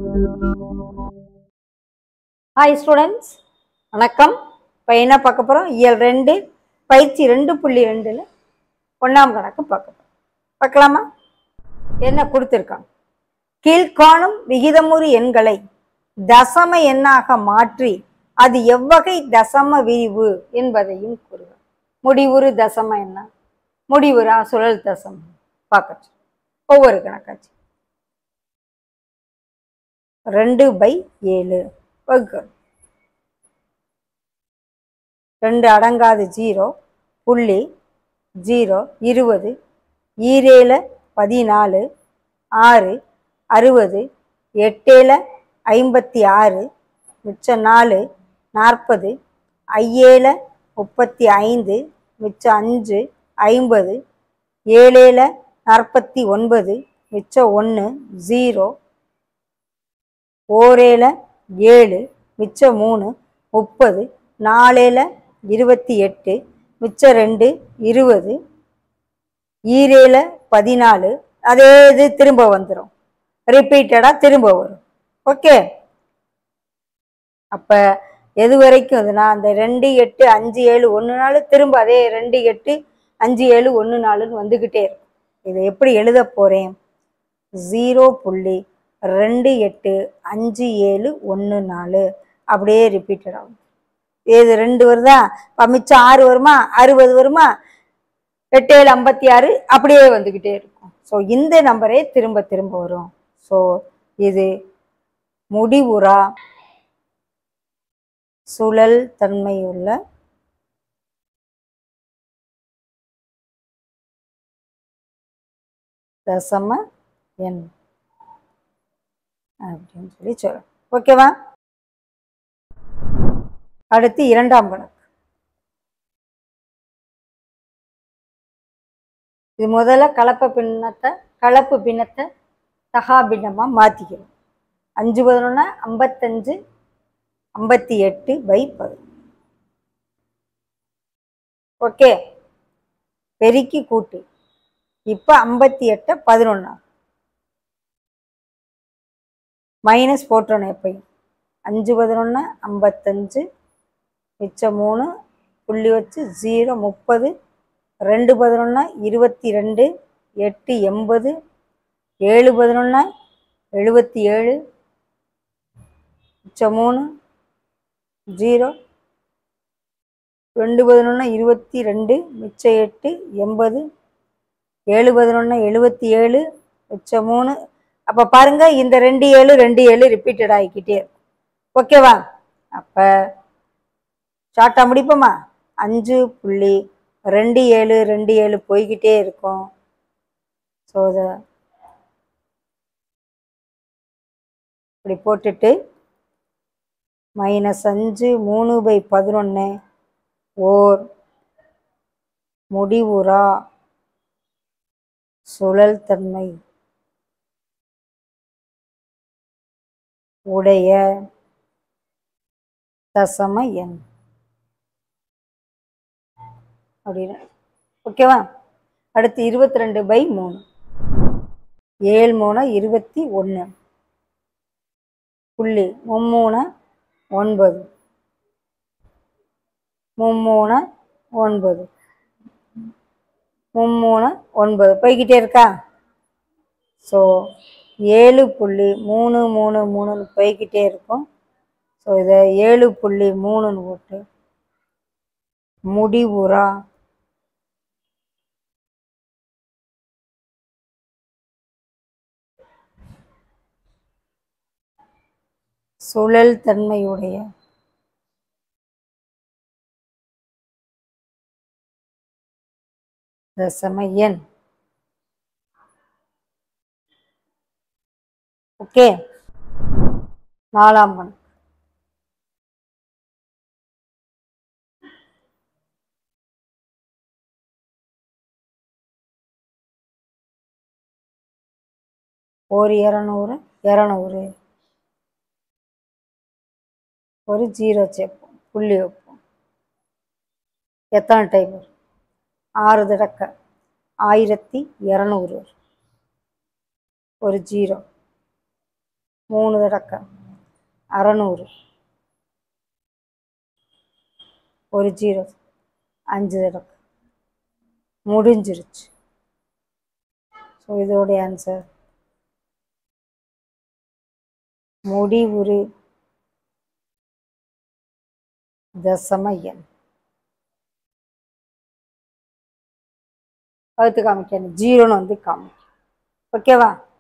hi students வணக்கம் இப்போ என்ன பார்க்க போகிறோம் இயல் ரெண்டு பயிற்சி ரெண்டு புள்ளி ரெண்டில் ஒன்றாம் கணக்கு பார்க்க போகிறோம் பார்க்கலாமா என்ன கொடுத்துருக்காங்க கீழ்காணும் விகிதமுறு எண்களை தசம எண்ணாக மாற்றி அது எவ்வகை தசம விரிவு என்பதையும் கூறுக முடிவுறு தசம என்ன முடிவுறா சுழல் தசமம் பார்க்கச்சு ஒவ்வொரு கணக்காச்சு ரெண்டு பை ஏழு வகுக்கணும் ரெண்டு அடங்காது ஜீரோ புள்ளி ஜீரோ இருபது ஈரேல பதினாலு ஆறு அறுபது எட்டேல ஐம்பத்தி ஆறு மிச்சம் நாலு நாற்பது ஐயேல முப்பத்தி ஐந்து மிச்சம் அஞ்சு ஐம்பது ஏழேல நாற்பத்தி ஒன்பது மிச்சம் ஒன்று ஜீரோ ஓரேல ஏழு மிச்சம் மூணு முப்பது நாலேல இருபத்தி எட்டு மிச்சம் ரெண்டு இருபது ஈரேல பதினாலு அதே இது திரும்ப வந்துடும் ரிப்பீட்டடாக திரும்ப வரும் ஓகே அப்போ எது வரைக்கும் இதுனா அந்த ரெண்டு எட்டு அஞ்சு ஏழு ஒன்று நாலு திரும்ப அதே ரெண்டு எட்டு அஞ்சு ஏழு ஒன்று நாலுன்னு வந்துக்கிட்டே இருக்கும் இதை எப்படி எழுத போகிறேன் ஜீரோ புள்ளி ரெண்டு எட்டு அஞ்சு ஏழு ஒன்று நாலு அப்படியே ரிப்பீட்டட் ஆகும் இது ரெண்டு வருதா இப்போ மிச்சம் ஆறு வருமா அறுபது வருமா எட்டு ஏழு ஐம்பத்தி ஆறு அப்படியே வந்துக்கிட்டே இருக்கும் ஸோ இந்த நம்பரே திரும்ப திரும்ப வரும் ஸோ இது முடிவுறா சுழல் தன்மையுள்ள தசம எண் அப்படின்னு சொல்லி சொல்றோம் ஓகேவா அடுத்து இரண்டாம் கணக்கு இது முதல்ல கலப்பை பின்னத்தை கலப்பு பின்னத்தை தகா பின்னமாக மாற்றிக்கணும் அஞ்சு பதினொன்று ஐம்பத்தஞ்சு ஐம்பத்தி எட்டு பை பது ஓகே பெருக்கி கூட்டு இப்போ ஐம்பத்தி எட்டை பதினொன்னா மைனஸ் போட்டுறணும் எப்பயும் அஞ்சு பதினொன்று ஐம்பத்தஞ்சு மிச்சம் மூணு புள்ளி வச்சு ஜீரோ முப்பது ரெண்டு பதினொன்று இருபத்தி ரெண்டு எட்டு எண்பது ஏழு பதினொன்று எழுபத்தி ஏழு மிச்சம் மூணு ஜீரோ ரெண்டு பதினொன்று இருபத்தி ரெண்டு மிச்சம் எட்டு எண்பது ஏழு பதினொன்று எழுபத்தி ஏழு மிச்சம் மூணு அப்போ பாருங்க இந்த ரெண்டு ஏழு ரெண்டு ஏழு ரிப்பீட்டட் ஆகிக்கிட்டே இருக்கும் ஓகேவா அப்போ ஷார்ட்டாக முடிப்போமா அஞ்சு புள்ளி ரெண்டு ஏழு ரெண்டு ஏழு போய்கிட்டே இருக்கும் ஸோ அதை இப்படி போட்டுட்டு மைனஸ் அஞ்சு மூணு பை பதினொன்று ஓர் முடிவுறா சுழல் தன்மை உடைய தசம எண் அப்படின்னு ஓகேவா அடுத்து இருபத்தி ரெண்டு பை மூணு ஏழு மூணு இருபத்தி ஒன்று புள்ளி மும்மூணு ஒன்பது மும்மூணு ஒன்பது மும்மூணு ஒன்பது போய்கிட்டே இருக்கா ஸோ ஏழு புள்ளி மூணு மூணு மூணுன்னு போய்கிட்டே இருக்கும் ஸோ இதை ஏழு புள்ளி மூணுன்னு போட்டு முடிவுறா சுழல் தன்மையுடைய தசம எண் ஓகே நாலாம் கணக்கு ஒரு இரநூறு இரநூறு ஒரு ஜீரோ சேர்ப்போம் புள்ளி வைப்போம் எத்தனை டைம் வரும் ஆறு தடக்க ஆயிரத்தி இரநூறு வரும் ஒரு ஜீரோ மூணு தடக்க அறநூறு ஒரு ஜீரோ அஞ்சு தடக்க முடிஞ்சிருச்சு ஸோ இதோடைய ஆன்சர் முடிவுறு தசம எண் வகுத்து காமிக்கணும் ஜீரோன்னு வந்து காமிக்கும் ஓகேவா